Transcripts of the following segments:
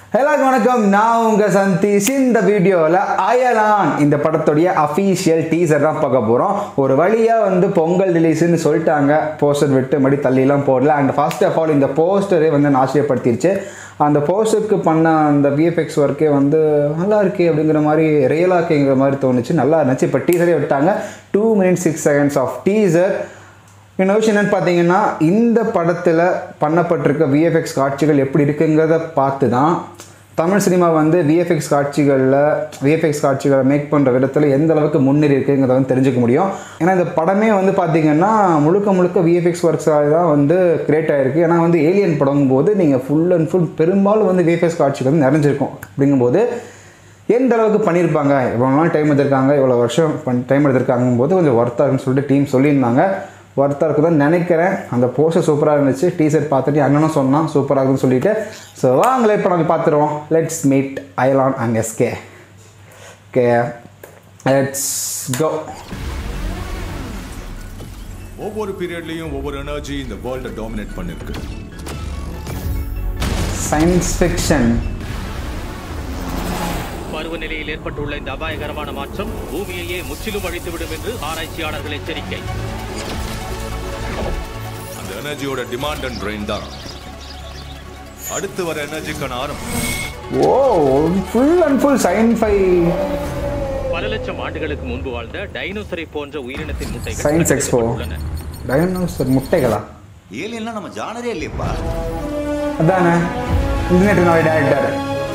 எல்லாருக்கும் வணக்கம் நான் உங்க சந்தீஷ் இந்த வீடியோவில் அயலான் இந்த படத்துடைய அஃபீஷியல் டீசர் தான் பார்க்க போகிறோம் ஒரு வழியாக வந்து பொங்கல் ரிலீஸ்னு சொல்லிட்டாங்க போஸ்டர் விட்டு மறுபடி தள்ளிலாம் போடல அண்ட் ஃபர்ஸ்ட் ஆஃப் ஆல் இந்த போஸ்டரே வந்து நான் ஆச்சரியப்படுத்திருச்சு அந்த போஸ்டருக்கு பண்ண அந்த விஎஃப்எக்ஸ் ஒர்க்கே வந்து நல்லா இருக்கே அப்படிங்கிற மாதிரி ரியலாக இருக்குங்கிற மாதிரி தோணுச்சு நல்லா இருந்துச்சு இப்போ டீசரே விட்டாங்க two minutes six seconds of teaser இன்னொரு விஷயம் என்னன்னு பார்த்தீங்கன்னா இந்த படத்தில் பண்ணப்பட்டிருக்க விஎஃப்எக்ஸ் காட்சிகள் எப்படி இருக்குங்கிறத பார்த்து தான் தமிழ் சினிமா வந்து விஎஃப்எக்ஸ் காட்சிகளில் விஎஃப்எக்ஸ் காட்சிகளை மேக் பண்ணுற விதத்தில் எந்த அளவுக்கு முன்னேறி இருக்குங்கிறத வந்து தெரிஞ்சுக்க முடியும் ஏன்னா இந்த படமே வந்து பார்த்தீங்கன்னா முழுக்க முழுக்க விஎஃப்எக்ஸ் ஒர்க்ஸாக தான் வந்து கிரியேட் ஆகிருக்கு ஏன்னா வந்து ஏலியன் படங்கும் போது நீங்கள் ஃபுல் அண்ட் ஃபுல் பெரும்பாலும் வந்து விஎஃப்எக்ஸ் காட்சிகள் வந்து நிறைஞ்சிருக்கும் அப்படிங்கும்போது எந்த அளவுக்கு பண்ணியிருப்பாங்க இவ்வளோ நாள் டைம் எடுத்திருக்காங்க இவ்வளோ வருஷம் பண் டைம் எடுத்திருக்காங்கும் போது கொஞ்சம் ஒர்த்தாக இருக்குன்னு சொல்லிட்டு டீம் சொல்லியிருந்தாங்க ஒர்த்தாக இருக்குதான் நினைக்கிறேன் அந்த போஸ்டர் சூப்பராக இருந்துச்சு டீசர் பார்த்துட்டு அண்ணனும் சொன்னான் சூப்பராக இருக்குன்னு சொல்லிட்டு ஸோ வாங்களே இப்போ நம்ம பார்த்துருவோம் let's meet Ayalaan and SK okay let's go ஒவ்வொரு பீரியட்லயும் ஒவ்வொரு எனர்ஜி இந்த வேர்ல்ட டாமினேட் பண்ணிருக்கு சயின்ஸ் ஃபிக்ஷன் பருவநிலையில் ஏற்பட்டுள்ள இந்த அபாயகரமான மாற்றம் பூமியையே முற்றிலும் அழித்துவிடும் என்று ஆராய்ச்சியாளர்கள் எச்சரிக்கை அந்த எனர்ஜியோட டிமாண்ட் அண்ட் பிரெயின் தான் அடுத்து வர எனர்ஜிக்கான ஆரம்பம் oh full and full sci fi பல லட்சம் ஆண்டுகளுக்கு முன்பு வாழ்ந்த டைனோசரை போன்ற உயிரினத்தின் முட்டைகள் சயின்ஸ் எக்ஸ்போ கண்டெடுக்கப்பட்டுள்ளன. டைனோசர் முட்டைகளா ஏலியன்லாம் நம்ம ஜானரே இல்லையப்பா அதானே internet director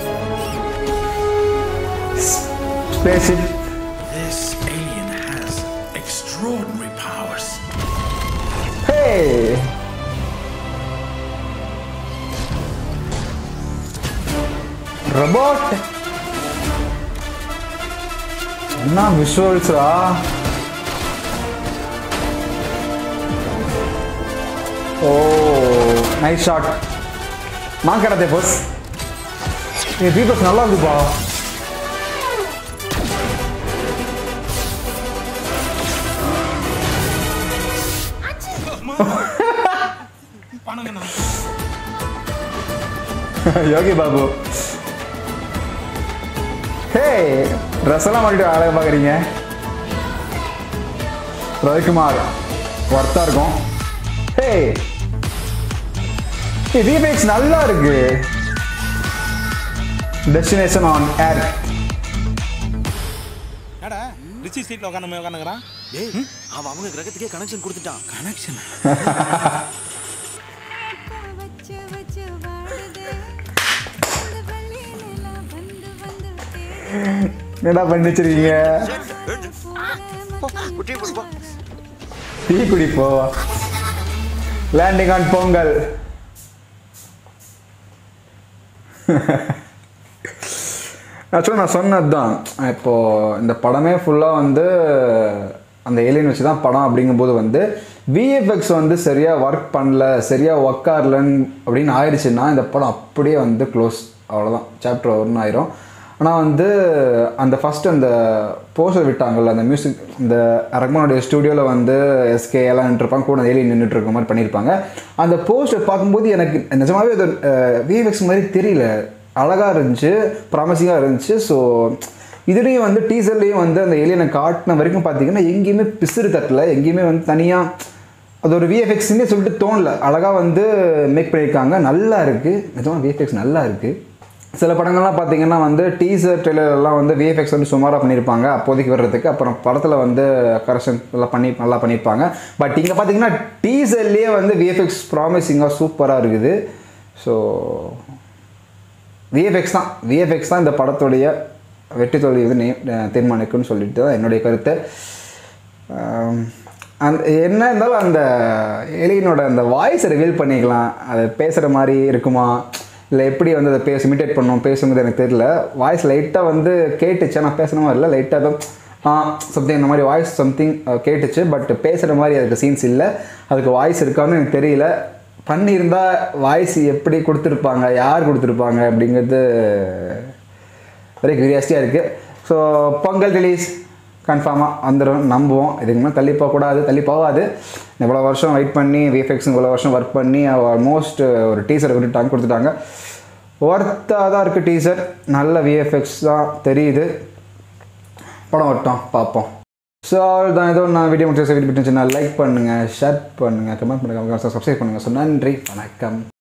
spaceship This alien has extraordinary powers. Hey robot என்ன விஷுவல்ஸா ஓ நைஸ் ஷாட் மாங்கடத்தை போஸ் ஏ பீபஸ் நல்லா இருக்குப்பா யோகி பாபு ஹே ட்ரெஸ் எல்லாம் மாட்டிட்டு அழகாக பார்க்குறீங்க ரவிக்குமார் ஒர்த்தாக இருக்கும் ஹே விபிஎக்ஸ் நல்லா இருக்கு டெஸ்டினேஷன் ஆன் ஏர் என்னடா ரிச்சி சீட்ல உட்காந்து உட்காந்துக்கிறான் டேய் அவன் அவங்க கிரகத்துக்கே கனெக்ஷன் கொடுத்துட்டான் கனெக்ஷன் வச்சு வச்சு வாடுதே இந்த வழியிலெல்லாம் வந்து வந்து தேடுதே. என்னடா பண்ணி வச்சிருக்கீங்க குட்டி கொடுப்பா டீ குடிப்போ லேண்டிங் ஆன் பொங்கல் ஆக்சுவலாக நான் சொன்னது தான் இப்போது இந்த படமே ஃபுல்லாக வந்து அந்த ஏலியன் வச்சு தான் படம் அப்படிங்கும்போது வந்து விஎஃப்எக்ஸ் வந்து சரியாக ஒர்க் பண்ணல சரியாக ஒர்க் ஆகலன்னு அப்படின்னு ஆயிடுச்சுன்னா இந்த படம் அப்படியே வந்து க்ளோஸ் அவ்வளோதான் சாப்டர் ஒன்று ஆயிரும் ஆனால் வந்து அந்த ஃபஸ்ட் அந்த போஸ்டர் விட்டாங்கல்ல அந்த மியூசிக் இந்த ரஹ்மானுடைய ஸ்டூடியோவில் வந்து எஸ்கே எல்லாம் நின்றுருப்பாங்க கூட ஏலியன் நின்றுட்டு இருக்க மாதிரி பண்ணியிருப்பாங்க அந்த போஸ்டர் பார்க்கும்போது எனக்கு நிஜமாவே அது விஎஃப்எக்ஸ் மாதிரி தெரியல அழகாக இருந்துச்சு ப்ராமிசிங்காக இருந்துச்சு ஸோ இதுலேயும் வந்து டீசர்லேயும் வந்து அந்த ஏலியனை காட்டின வரைக்கும் பார்த்தீங்கன்னா எங்கேயுமே பிசுறு தட்டல எங்கேயுமே வந்து தனியாக அது ஒரு விஎஃப்எக்ஸ்னே சொல்லிட்டு தோணல அழகாக வந்து மேக் பண்ணியிருக்காங்க நல்லா இருக்குது நிஜமாக விஎஃப்எக்ஸ் நல்லா இருக்குது சில படங்கள்லாம் பார்த்தீங்கன்னா வந்து டீசர் ட்ரெய்லர்லாம் வந்து விஎஃப்எக்ஸ் வந்து சுமாராக பண்ணியிருப்பாங்க அப்போதைக்கு வர்றதுக்கு அப்புறம் படத்தில் வந்து கரெக்ஷன் எல்லாம் பண்ணி நல்லா பண்ணியிருப்பாங்க பட் இங்கே பார்த்தீங்கன்னா டீசர்லேயே வந்து விஎஃப்எக்ஸ் ப்ராமிசிங்காக சூப்பராக இருக்குது ஸோ விஎஃப்எக்ஸ் தான் விஎஃப்எக்ஸ் தான் இந்த படத்துடைய வெற்றி தோல்வி வந்து நே- தீர்மானிக்கும்னு சொல்லிட்டு தான் என்னுடைய கருத்து ஆம், அந்த என்ன இருந்தாலும் அந்த எலியனோட அந்த வாய்ஸை ரிவீல் பண்ணிக்கலாம் அது பேசுகிற மாதிரி இருக்குமா இல்லை எப்படி வந்து அதை பேச இமிட்டேட் பண்ணும் பேசுங்கிறது எனக்கு தெரியல வாய்ஸ் லைட்டாக வந்து கேட்டுச்சு நான் பேசுன மாதிரி இல்லை லைட்டாக தான் ஆ சம்திங் இந்த மாதிரி வாய்ஸ் சம்திங் கேட்டுச்சு பட் பேசுகிற மாதிரி அதுக்கு சீன்ஸ் இல்லை அதுக்கு வாய்ஸ் இருக்கான்னு எனக்கு தெரியல பண்ணியிருந்தா வாய்ஸ் எப்படி கொடுத்துருப்பாங்க யார் கொடுத்துருப்பாங்க அப்படிங்கிறது வெரி கியூரியாசிட்டியாக இருக்குது ஸோ பொங்கல் ரிலீஸ் கன்ஃபார்மாக வந்துடும் நம்புவோம் இதுக்கு மேலே தள்ளி போகக்கூடாது தள்ளி போகாது இவ்வளோ வருஷம் வெயிட் பண்ணி விஎஃப்எக்ஸ் இவ்வளோ வருஷம் ஒர்க் பண்ணி ஆல்மோஸ்ட் ஒரு டீசரை விட்டுட்டாங்க கொடுத்துட்டாங்க ஒர்த்தாக தான் இருக்குது டீசர் நல்ல விஎஃப்எக்ஸ் தான் தெரியுது படம் வரட்டும் பார்ப்போம் ஸோ தான் ஏதோ நான் வீடியோ முடிச்சு வீடியோ பிடிச்சிருந்துச்சுன்னா லைக் பண்ணுங்கள் ஷேர் பண்ணுங்கள் கமெண்ட் பண்ணுங்கள் சப்ஸ்கிரைப் பண்ணுங்கள் ஸோ நன்றி வணக்கம்